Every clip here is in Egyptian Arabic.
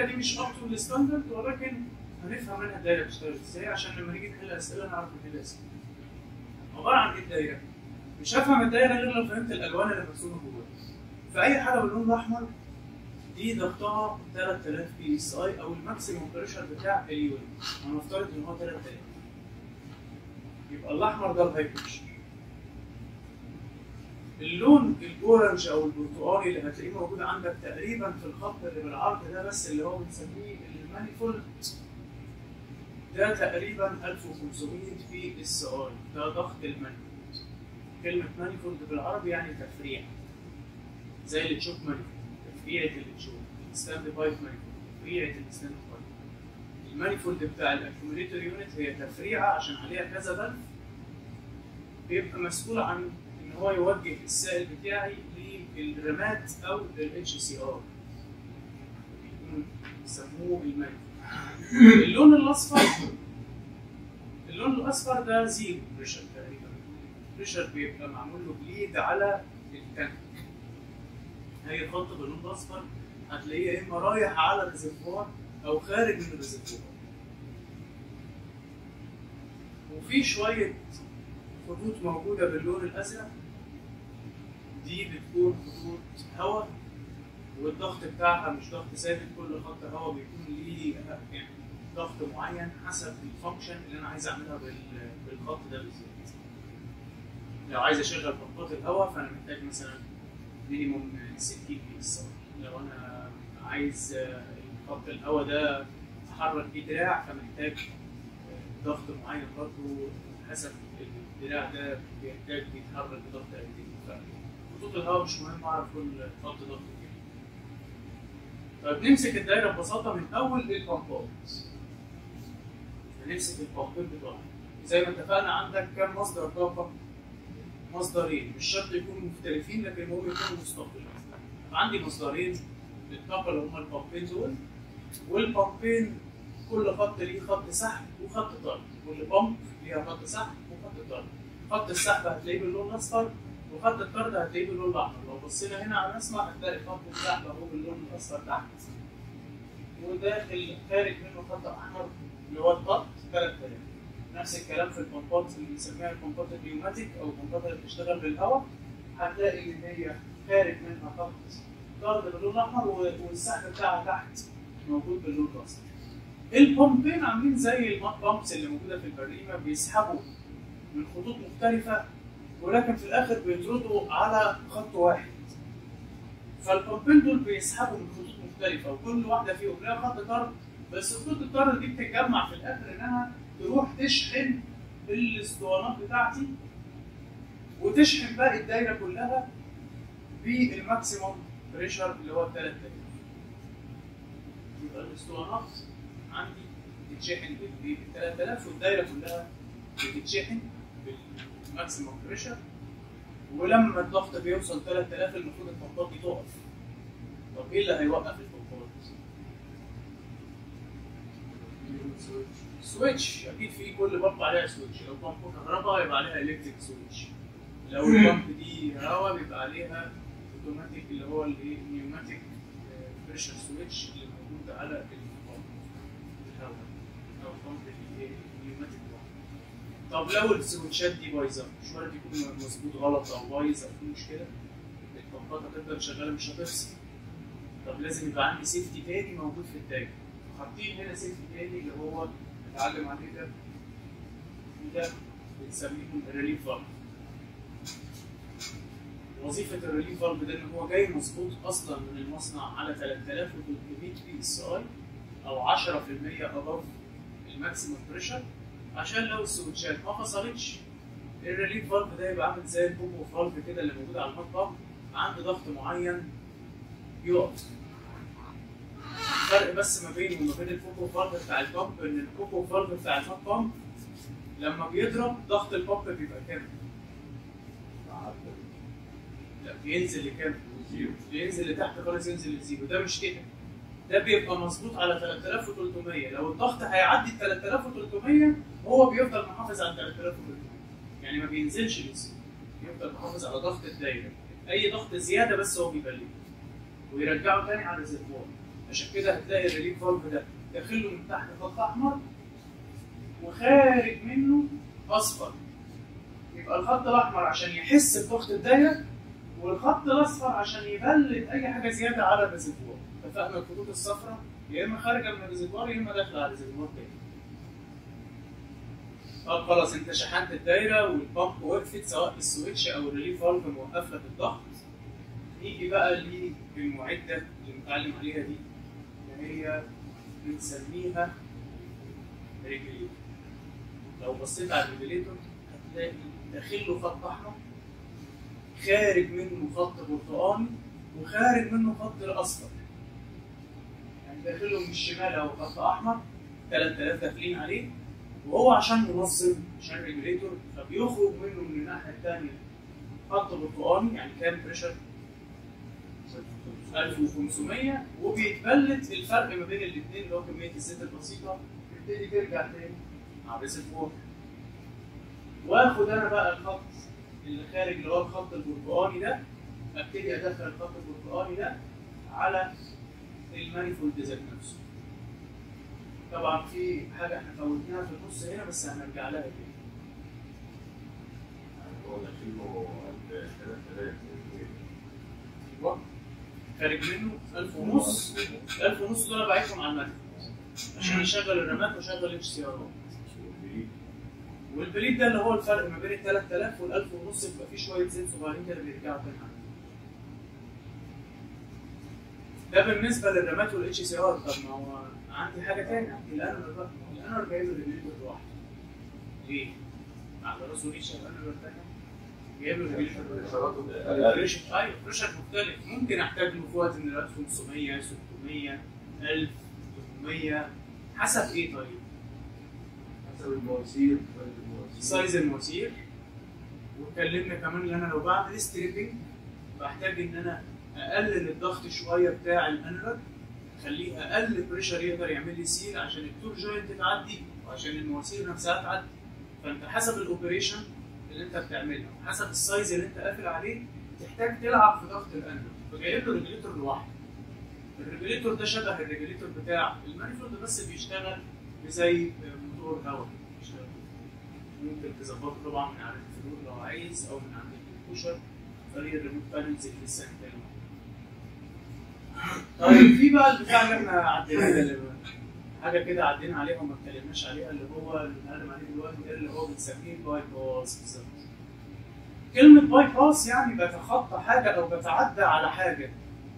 دي مش اب تو الستاندرد ولكن هنفهم منها الدايره بتشتغل ازاي عشان لما نيجي نحل اسئله نعرف نحل اسئله. عباره عن ايه الدايره؟ مش هفهم الدايره غير لو فهمت الالوان اللي مرسومه جواها. فاي حاجه باللون الاحمر دي ضغطها 3000 بي اس اي او الماكسيموم بريشر بتاع اليون هنفترض ان هو 3000 يبقى الاحمر ده الهاي بريشر اللون الاورنج او البرتقالي اللي هتلاقيه موجود عندك تقريبا في الخط اللي بالعرض ده بس اللي هو بنسميه المانيفولد ده تقريبا 1500 بي اس اي ده ضغط المانيفولد كلمة مانيفولد بالعربي يعني تفريع زي اللي تشوف مانيفولد تفريعة اللي تشوف ستاند بايب مانيفولد تفريعة الستاند بايب المانيفولد بتاع الاكيوميليتور يونت هي تفريعة عشان عليها كذا بلف بيبقى مسؤول عن ان هو يوجه السائل بتاعي للرمات او للاتش سي ار بيسموه المانيفولد اللون الاصفر اللون الاصفر ده زيرو بريشر تقريبا بريشر بيبقى معمول له بليد على التانك هي خط باللون الاصفر هتلاقيه يا اما رايح على الريزرفوار او خارج من الريزرفوار وفي شويه خطوط موجوده باللون الازرق دي بتكون خطوط هواء والضغط بتاعها مش ضغط ثابت كل خط هواء بيكون ليه يعني ضغط معين حسب الفانكشن اللي انا عايز اعملها بال- بالخط ده بالذات لو عايز اشغل بمبات الهواء فانا محتاج مثلا مينيموم 60 بي اس لو انا عايز آه، خط الهواء ده احرك بيه دراع فمحتاج آه، ضغط معين برضه حسب الدراع ده بيحتاج يتحرك بضغط قد ايه فخطوط الهواء مش مهم اعرف كل خط ضغط كام طيب نمسك الدايره ببساطه من اول البامبات هنمسك البامبين بتوعنا زي ما اتفقنا عندك كم مصدر طاقه مصدرين مش شرط يكونوا مختلفين لكن المهم يكونوا مستقلين عندي مصدرين للطاقه اللي هما البامبين دول والبامبين كل خط ليه خط سحب وخط طرد كل بامب ليها خط سحب وخط طرد خط السحب هتلاقيه باللون الاصفر وخط الطرد هتلاقيه باللون الاحمر لو بصينا هنا على الرسمه هتلاقي خط السحب اهو باللون الاصفر تحت وداخل خارج منه خط احمر اللي هو الضغط 3000 نفس الكلام في البمبات اللي بنسميها البمبات النيوماتيك او البمبات اللي بتشتغل بالهواء هتلاقي ان هي خارج منها خط طرد باللون الاحمر و- والسحب بتاعها تحت موجود باللون الاصفر. البمبين عاملين زي المات بامبس اللي موجوده في البريمه بيسحبوا من خطوط مختلفه ولكن في الاخر بيطردوا على خط واحد. فالبمبين دول بيسحبوا من خطوط مختلفه وكل واحده فيهم لها خط طرد بس خطوط الطرد دي بتتجمع في الاخر انها تروح تشحن الاسطوانات بتاعتي وتشحن باقي الدايره كلها بالماكسيموم بريشر اللي هو 3000 يبقى الاسطوانات عندي بتتشحن بال 3000 والدايره كلها بتتشحن بالماكسيموم بريشر ولما الضغط بيوصل 3000 المفروض البمبات دي تقف طب ايه اللي هيوقف البمبات؟ سويتش اكيد في كل بمب عليها سويتش لو بمب كهرباء يبقى عليها الكتريك سويتش لو البمب دي هواء بيبقى عليها اوتوماتيك اللي هو الايه نيوماتيك بريشر سويتش اللي موجود على البمب الهواء او البمب اللي نيوماتيك طب لو السويتشات دي بايظه مش وارد يكون مظبوط غلط او بايظ او في مشكله البمبات هتفضل شغاله مش هتفصل طب لازم يبقى عندي سيفتي تاني موجود في الدايره حاطين هنا سيفتي تاني اللي هو اتعلم عليه ده ده بنسميه الريليف فالف وظيفة الريليف فالف ده ان هو جاي مظبوط اصلا من المصنع على 3300 بي اس اي او 10% اباف الماكسيمم بريشر عشان لو السويتشات ما فصلتش الريليف فالف ده يبقى عامل زي البوبو فالف كده اللي موجود على المطبخ عنده ضغط معين يقف الفرق بس ما بينه وما بين البوبو فالف بتاع البامب ان البوبو فالف بتاع المات بامب لما بيضرب ضغط البامب بيبقى كام؟ لا بينزل لكام؟ بينزل لتحت خالص ينزل لزيرو ده مش كده ده بيبقى مظبوط على 3300 لو الضغط هيعدي ال 3300 هو بيفضل محافظ على 3300 يعني ما بينزلش لزيرو بيفضل محافظ على ضغط الدايره اي ضغط زياده بس هو بيبلغه ويرجعه تاني على الريزرفوار عشان كده هتلاقي الريليف فالف ده داخله من تحت خط احمر وخارج منه اصفر يبقى الخط الاحمر عشان يحس بضغط الدايره والخط الاصفر عشان يبلد اي حاجه زياده على الريزرفوار اتفقنا الخطوط الصفراء يا اما خارجه من الريزرفوار يا اما داخله على الريزرفوار تاني طب خلاص انت شحنت الدايره والبامب وقفت سواء بالسويتش او الريليف فالف موقف لك الضغط نيجي بقى للمعده اللي بنتعلم عليها دي اللي هي بنسميها ريجليتور لو بصيت على الريجليتور هتلاقي داخله خط احمر خارج منه خط برتقاني وخارج منه خط الاصفر يعني داخله من الشمال اهو خط احمر 3000 داخلين عليه وهو عشان منظم عشان ريجوليتور فبيخرج منه من الناحيه الثانيه خط برتقاني يعني كام بريشر 1500 وبيتبلد الفرق ما بين الاثنين اللي هو كميه الزيت البسيطه تبتدي ترجع تاني على الريسيفور واخد انا بقى الخط اللي خارج اللي هو الخط البرتقاني ده ابتدي ادخل الخط البرتقاني ده على المانيفولد ذات نفسه طبعا في حاجه احنا فوتناها في النص هنا بس هنرجع لها تاني هو داخله 3000 أيوة. خارج منه 1000 ونص 1000 ونص دول بعيشهم على المانيفولد عشان يشغل الرامات ويشغل اتش سي ار والبليد ده اللي هو الفرق ما بين ال 3000 وال 1000 ونص بيبقى فيه شويه زيت صغيرين كده بيرجعوا تاني عنده. ده بالنسبه للرامات والاتش سي ار طب ما هو عندي حاجه تاني عندي الانر بقى الانر جايب له ريجليتور لوحده ليه؟ على راسه ريشه الانر تاني جايب له ريجليتور بريشر ايوه بريشر مختلف ممكن احتاج له في وقت من الاوقات 500 600 1000 800 حسب ايه طيب؟ حسب المواسير سايز المواسير سايز المواسير واتكلمنا كمان ان انا لو بعمل ستريبنج بحتاج ان انا اقلل الضغط شويه بتاع الانرج اخليه اقل بريشر يقدر يعمل لي سيل عشان التور جوينت تعدي وعشان المواسير نفسها تعدي فانت حسب الاوبريشن اللي انت بتعملها وحسب السايز اللي انت قافل عليه تحتاج تلعب في ضغط الانرج فجايب له ريجليتور لوحده الريجليتور ده شبه الريجليتور بتاع المانيفولد بس بيشتغل زي موتور هواء بيشتغل ممكن تظبطه طبعا من على الفلور لو عايز او من عند البوشر طريق الريموت بانلز اللي لسه هنتكلم عنها. طيب في بقى البتاع اللي احنا عدينا ده اللي حاجه كده عدينا عليها وما اتكلمناش عليها اللي هو اللي بنتكلم عليه دلوقتي ده اللي هو بنسميه الباي باس بالظبط كلمة باي باس يعني بتخطى حاجة أو بتعدى على حاجة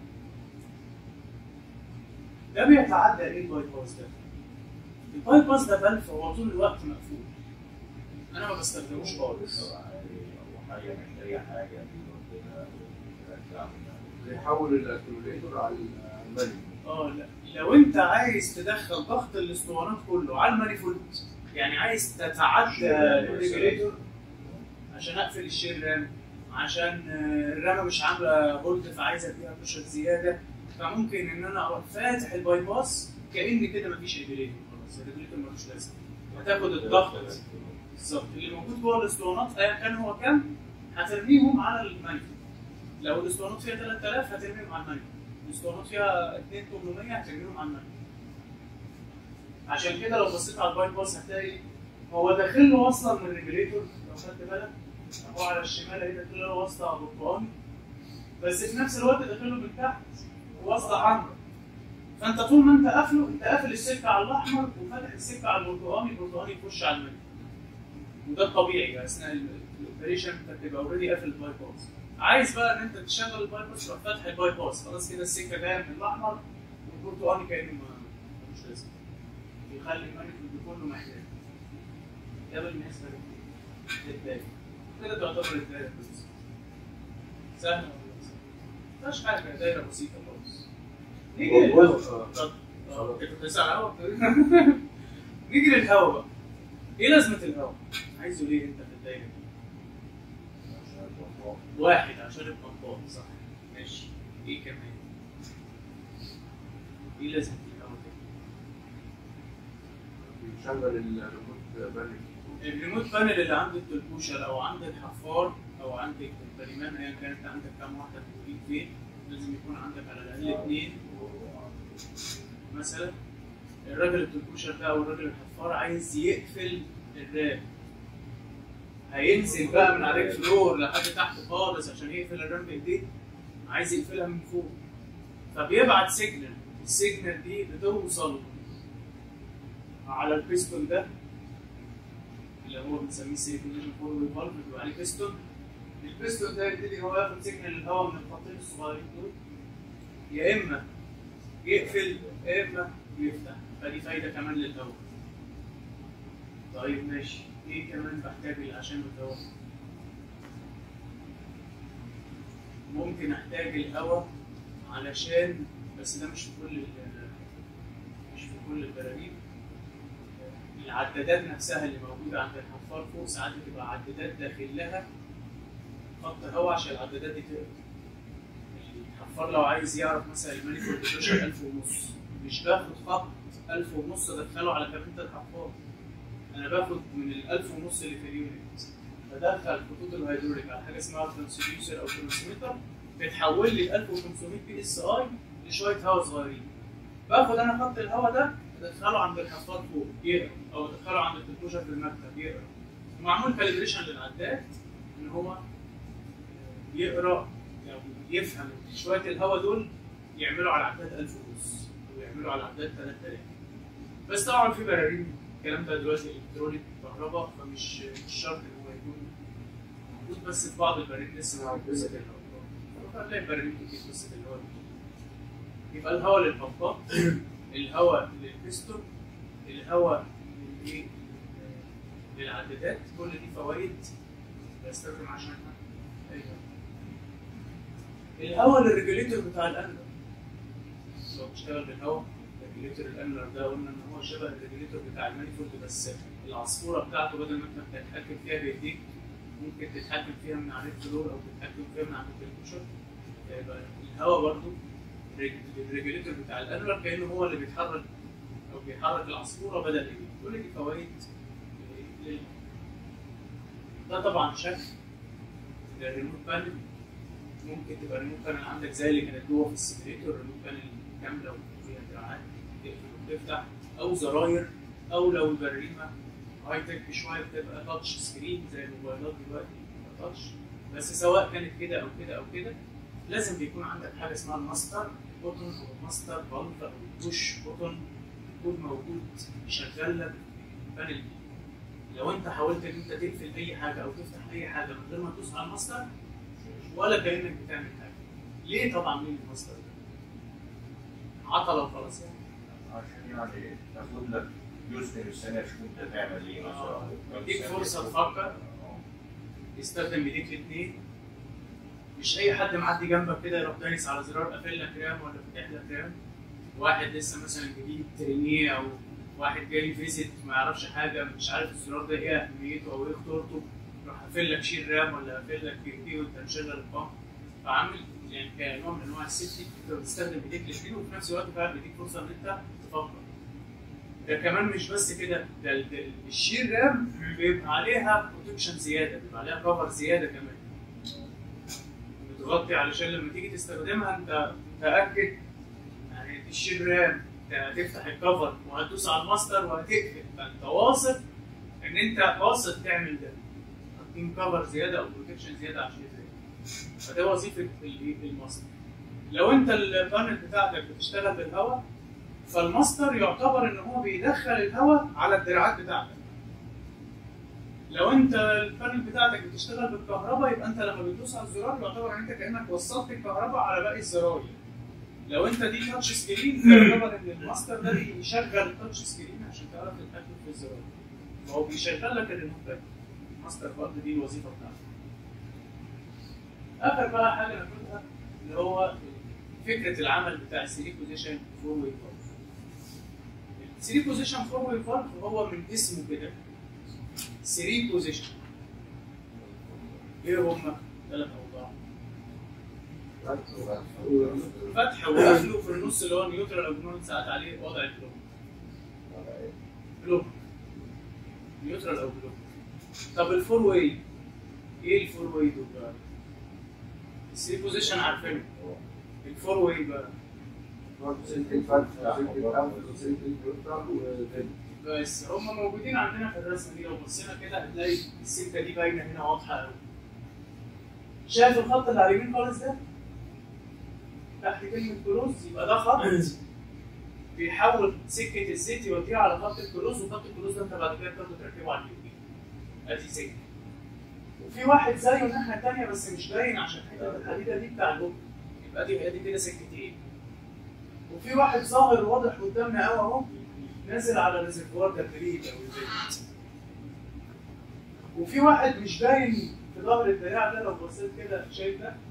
ده بيتعدى ايه الباي باس ده؟ الباي باس ده بلف هو طول الوقت مقفول انا ما بستخدموش خالص او حاجه محتاجه حاجه بيوديها ويرجع منها. بيحول الاكيوميليتور على المانيفولد اه لا لو انت عايز تدخل ضغط الاسطوانات كله على المانيفولد يعني عايز تتعدى شير الريجوليتور عشان اقفل الشير رام عشان آه، الرامه مش عامله هولد فعايزه فيها بريشر زياده فممكن ان انا اروح فاتح الباي باس كان كده مفيش ريجوليتور خلاص الريجوليتور ملوش لازمه هتاخد الضغط بالظبط اللي موجود جوه الاسطوانات ايا كان هو كام هترميهم على المانيفولد لو الاسطوانات فيها 3000 هترميهم على المانيفولد الاسطوانات فيها 2800 هترميهم على المانيفولد عشان كده لو بصيت على الباي باس هتلاقي هو داخل له اصلا من الريجوليتور لو خدت بالك هو على الشمال اهي داخل له واسطه برتقاني بس في نفس الوقت داخل له من تحت واسطه حمراء فانت طول ما انت قافله انت قافل السكه على الاحمر وفاتح السكه على البرتقاني البرتقاني يخش على المانيفولد وده الطبيعي اثناء الاوبريشن انت بتبقى اوريدي قافل الباي باس عايز بقى ان انت تشغل الباي باس تروح فاتح الباي باس خلاص كده السكه جايه من الاحمر والبرتقاني كانه ما ملوش لازمه يخلي المانيفولد كله محتاج ده بالنسبه للدايره كده تعتبر الدايره بس سهله ولا سهله؟ مفيهاش حاجه دايره بسيطه خالص نيجي للهواء طب اه كنت بتسال على الهواء نيجي للهواء بقى ايه لازمه الهواء؟ عايزه ليه انت في الدايره دي؟ عشان الموضوع. واحد عشان البمبات صح ماشي ايه كمان؟ ايه لازمه الهواء كده؟ بيشغل الريموت بانل الريموت بانل اللي عندك البوشر او عندك حفار او عندك البريمان ايا كانت عندك كام واحده موجودين فين لازم يكون عندك على الاقل اثنين مثلا الراجل التنكوشر ده او الراجل الحفار عايز يقفل الرام هينزل بقى من على الريك فلور لحد تحت خالص عشان يقفل الرام بايديه عايز يقفلها من فوق فبيبعت سيجنال السيجنال دي بتوصل على البيستون ده اللي هو بنسميه سيركيوليشن فورورد فالف بيبقى عليه بيستون البيستون ده يبتدي هو ياخد سيجنال الهواء من الخطين الصغيرين دول يا اما يقفل يا اما يفتح فدي فايده كمان للهواء طيب ماشي ايه كمان بحتاج عشان الهواء ممكن احتاج الهواء علشان بس ده مش في كل ال- مش في كل البراميل العدادات نفسها اللي موجوده عند الحفار فوق ساعات بتبقى عدادات داخل لها خط هواء عشان العدادات دي تقدر الحفار لو عايز يعرف مثلا المانيفولد بريشر 1000 ونص مش باخد خط 1000 ونص ادخله على كابينة الحفار انا باخد من ال 1000 ونص اللي في اليونت بدخل خطوط الهيدروليك على حاجه اسمها ترانسديوسر او ترانسميتر بتحول لي ال 1500 بي اس اي لشويه هواء صغيرين باخد انا خط الهواء ده ادخله عند الحفار فوق يقرا او ادخله عند التنكوشر في المكتب يقرا معمول كاليبريشن للعداد ان هو يقرا يعني يفهم شويه الهواء دول يعملوا على العداد 1000 ونص ويعملوا على العداد 3000 بس طبعا في برارين الكلام ده دلوقتي الكترونيك كهرباء فمش مش شرط ان هو يكون موجود بس في بعض البرارين لسه موجود قصه الهواء فهتلاقي برارين كتير قصه الهواء يبقى الهواء للبمبات الهواء للبستون الهواء للايه للعدادات كل دي فوائد بستخدم عشانها ايوه الهواء للريجوليتور بتاع الانلر لو بتشتغل بالهواء ريجوليتور الانلر ده قلنا ان هو شبه الريجوليتور بتاع المانيفولد بس العصفوره بتاعته بدل ما انت بتتحكم فيها بايديك ممكن تتحكم فيها من على الفلور او تتحكم فيها من على الكمبيوتر يبقى الهواء برضو الريجوليتور بتاع الانلر كانه هو اللي بيتحرك او بيحرك العصفوره بدل ايديك كل دي فوائد لل ده طبعا شكل الريموت بانل ممكن تبقى الريموت بانل عندك زي اللي كانت جوه في السيميليتور الريموت بانل كامله وفيها دراعات تقفل وتفتح او زراير او لو البريمه هاي تك شويه بتبقى تاتش سكرين زي الموبايلات دلوقتي بتبقى تاتش بس سواء كانت كده او كده او كده لازم بيكون عندك حاجه اسمها الماستر بوتون او الماستر بالف او البوش بوتون يكون موجود يشغل لك البانل دي لو انت حاولت ان انت تقفل اي حاجه او تفتح اي حاجه من غير ما تدوس على الماستر ولا كانك بتعمل حاجه ليه طبعا مين الماستر ده؟ عطله وخلاص يعني عشان يعني تاخد لك جزء من السنه تشوف انت تعمل ايه مثلا يديك فرصه تفكر يستخدم ايديك الاثنين مش اي حد معدي جنبك كده يروح دايس على زرار قافل لك رام ولا فاتح لك رام واحد لسه مثلا جديد ترينيه او واحد جاي فيزيت ما يعرفش حاجه مش عارف الزرار ده ايه اهميته او ايه خطورته يروح قافل لك شيل رام ولا قافل لك بي بي وانت مشغل البامب فعامل يعني كنوع من انواع السيفتي انت بتستخدم ايديك الاثنين وفي نفس الوقت فعلا بيديك فرصه ان انت تفكر ده كمان مش بس كده ده ال- ده الشير رام بيبقى عليها بروتكشن زياده بيبقى عليها كفر زياده كمان بتغطي علشان لما تيجي تستخدمها انت متاكد يعني دي الشير رام انت هتفتح الكفر وهتدوس على الماستر وهتقفل فانت واثق ان انت قاصد تعمل ده حاطين كفر زياده او بروتكشن زياده عشان يفرق فده وظيفه الايه الماستر لو انت البانل بتاعتك بتشتغل بالهواء فالماستر يعتبر ان هو بيدخل الهواء على الدراعات بتاعتك لو انت البانل بتاعتك بتشتغل بالكهرباء يبقى انت لما بتدوس على الزرار يعتبر ان انت كانك وصلت الكهرباء على باقي الزراير لو انت دي تاتش سكرين فيعتبر ان الماستر ده بيشغل التاتش سكرين عشان تعرف تتحكم في الزراير فهو بيشغل لك الريموت ده الماستر برضه دي الوظيفه بتاعته اخر بقى حاجه ناخدها اللي هو فكره العمل بتاع السري بوزيشن فور ويف فالف السري بوزيشن فور ويف فالف هو من اسمه كده سري بوزيشن ايه هم ثلاث اوضاع فتح وقفل وفي النص اللي هو نيوترال او بنقعد ساعات عليه وضع البلوك بلوك نيوترال او بلوك طب الفور واي ايه الفور واي دول بقى؟ السري بوزيشن عارفينه الفور واي بقى برضه سلك فتح وسلك قفل وسلك نيوترال وفيلم بس هم موجودين عندنا في الرسمه دي لو بصينا كده هتلاقي السكه دي باينه هنا واضحه قوي شايف الخط اللي على اليمين خالص ده تحت كلمه كروز يبقى ده خط بيحول سكه الزيت يوديها على خط الكروز وخط الكروز ده انت بعد كده بتاخده تركبه على اليمين ادي سكه وفي واحد زيه الناحيه الثانيه بس مش باين عشان حته الحديده دي بتاع اللوب يبقى دي ادي كده سكتين وفي واحد ظاهر واضح قدامنا قوي اهو نازل على ريزرفوار تبريد او الفيلت وفي واحد مش باين في ظهر الدراع ده لو بصيت كده شايف ده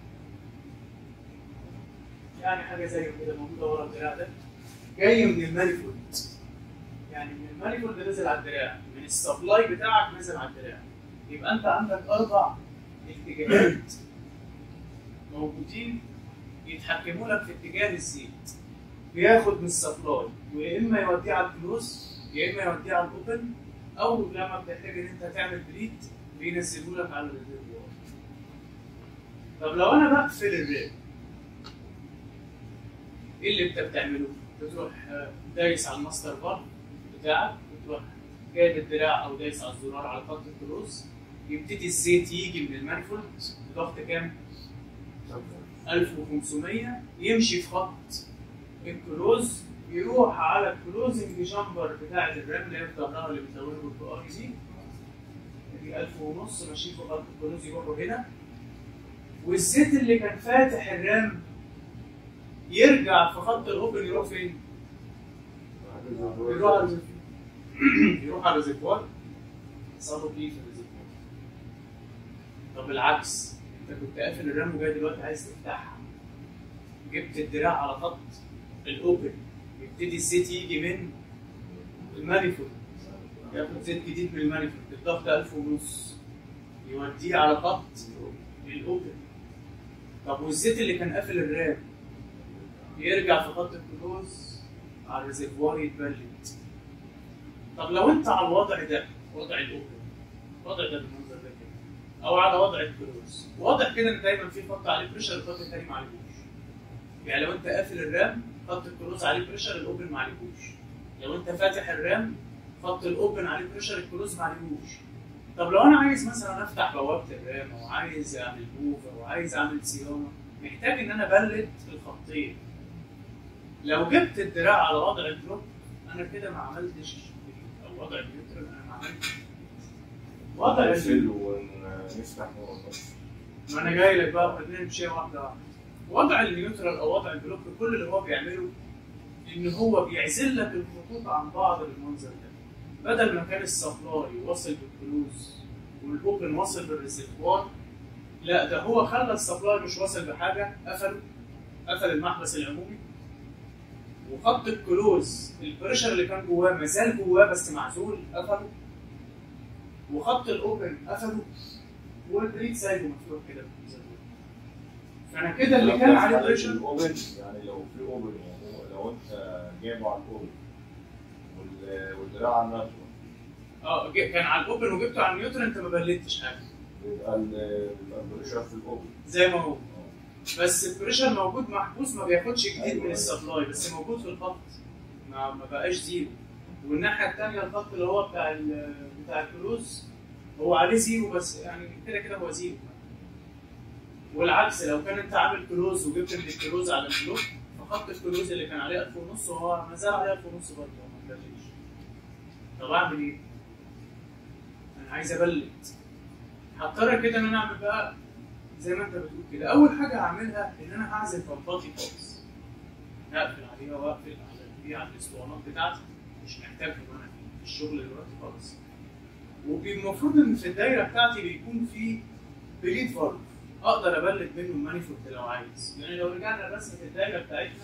يعني حاجه زيه كده موجوده ورا الدراع ده جاي من المانيفولد يعني من المانيفولد نازل على الدراع من السبلاي بتاعك نازل على الدراع يبقى انت عندك اربع اتجاهات موجودين يتحكموا لك في اتجاه الزيت بياخد من السبلاي ويا اما يوديه على الكلوز يا اما يوديه على الاوبن او لما بتحتاج ان انت تعمل بليد بينزلوا لك على الريزرفوار طب لو انا بقفل الرام ايه اللي انت بتعمله؟ بتروح آه، دايس على الماستر فالف بتاعك بتروح جايب الدراع او دايس على الزرار على خط الكلوز يبتدي الزيت يجي من المانيفولد بضغط كام؟ 1500 يمشي في خط الكلوز يروح على الكلوزنج جامبر بتاعت الرام اللي هي في ظهرها اللي بتلونه بالبقار دي دي 1000 ونص ماشيين في خط الكلوز يروحوا هنا والزيت اللي كان فاتح الرام يرجع في خط الاوبن يروح فين؟ يروح على الريزرفوار يروح على الريزرفوار يحصل فيه في الريزرفوار طب العكس انت كنت قافل الرام وجاي دلوقتي عايز تفتحها جبت الدراع على خط الاوبن يبتدي الزيت يجي من المانيفولد ياخد زيت جديد من المانيفولد الضغط 1000 ونص يوديه على خط الاوبن طب والزيت اللي كان قافل الرام يرجع في خط الكلوز على الريزرفوار يتبلد طب لو انت على الوضع ده وضع الاوبن الوضع ده بالمنظر ده كده او على وضع الكلوز واضح كده ان دايما في خط عليه بريشر الخط التاني ما عليهوش يعني لو انت قافل الرام خط الكلوز عليه بريشر الاوبن ما عليهوش لو انت فاتح الرام خط الاوبن عليه بريشر الكلوز ما عليهوش طب لو انا عايز مثلا افتح بوابه الرام او عايز اعمل بوف او عايز اعمل صيانه محتاج ان انا بلد الخطين لو جبت الدراع على وضع الدروب انا كده ما عملتش او وضع النيوترال انا ما عملتش وضع ال- نقفل ونفتح ونقفل ما انا جاي لك بقى خلينا نمشي واحده واحده وضع النيوترال او وضع البلوك كل اللي هو بيعمله ان هو بيعزل لك الخطوط عن بعض بالمنظر ده بدل ما كان السبلاي واصل بالكلوز والاوبن واصل بالريزرفوار لا ده هو خلى السبلاي مش واصل بحاجه قفله قفل المحبس العمومي وخط الكلوز البريشر اللي كان جواه ما زال جواه بس معزول قفله وخط الاوبن قفله والبريد سايبه مفتوح كده بالمنظر ده. فانا كده اللي كان عليه بريشر الاوبن يعني لو في اوبن يعني هو- لو انت جايبه على الاوبن وال- والدراع على الناتشورال اه ج- كان على الاوبن وجبته على النيوترال انت ما بلدتش حاجه بيبقى ال- بيبقى البريشر في الاوبن زي ما هو بس البريشر موجود محبوس ما بياخدش جديد من السبلاي بس موجود في الخط ما, ما بقاش زيرو والناحيه الثانيه الخط اللي هو بتاع ال- بتاع الكلوز هو عليه زيرو بس يعني كده كده هو زيرو والعكس لو كان انت عامل كلوز وجبت من الكلوز على البلوك فخط الكلوز اللي كان عليه 1000 ونص هو ما زال عليه 1000 ونص برضه ما اتبلدش طب اعمل ايه؟ انا عايز ابلد هضطر كده ان انا اعمل بقى زي ما انت بتقول كده اول حاجه هعملها ان انا هعزل بمباتي خالص هقفل عليها واقفل على دي على الاسطوانات بتاعتي مش محتاجهم انا في الشغل دلوقتي خالص والمفروض ان في الدايره بتاعتي بيكون في بليد فالف اقدر ابلد منه المانيفولد لو عايز يعني لو رجعنا لرسمه الدايره بتاعتنا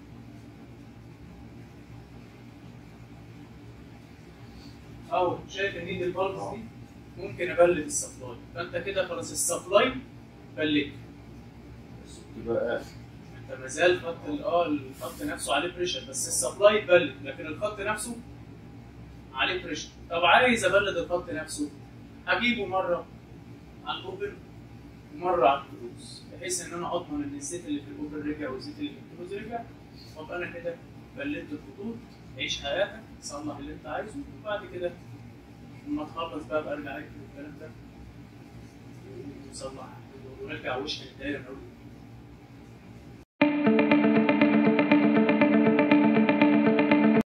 اهو شايف النيد الفالفز دي ممكن ابلد السبلاي فانت كده خلاص السبلاي بلد بس بتبقى قافل انت ما زال خط ال- اه الخط نفسه عليه بريشر بس السبلاي اتبلد لكن الخط نفسه عليه بريشر طب عايز ابلد الخط نفسه هجيبه مره على الاوبن ومره على الكروز بحيث ان انا اضمن ان الزيت اللي في الاوبن رجع والزيت اللي في الكروز رجع وابقى انا كده بلدت الخطوط عيش حياتك صلح اللي انت عايزه وبعد كده لما تخلص بقى بقى ارجع اكتب الكلام ده وصلح ونرجع وش الدايره من اول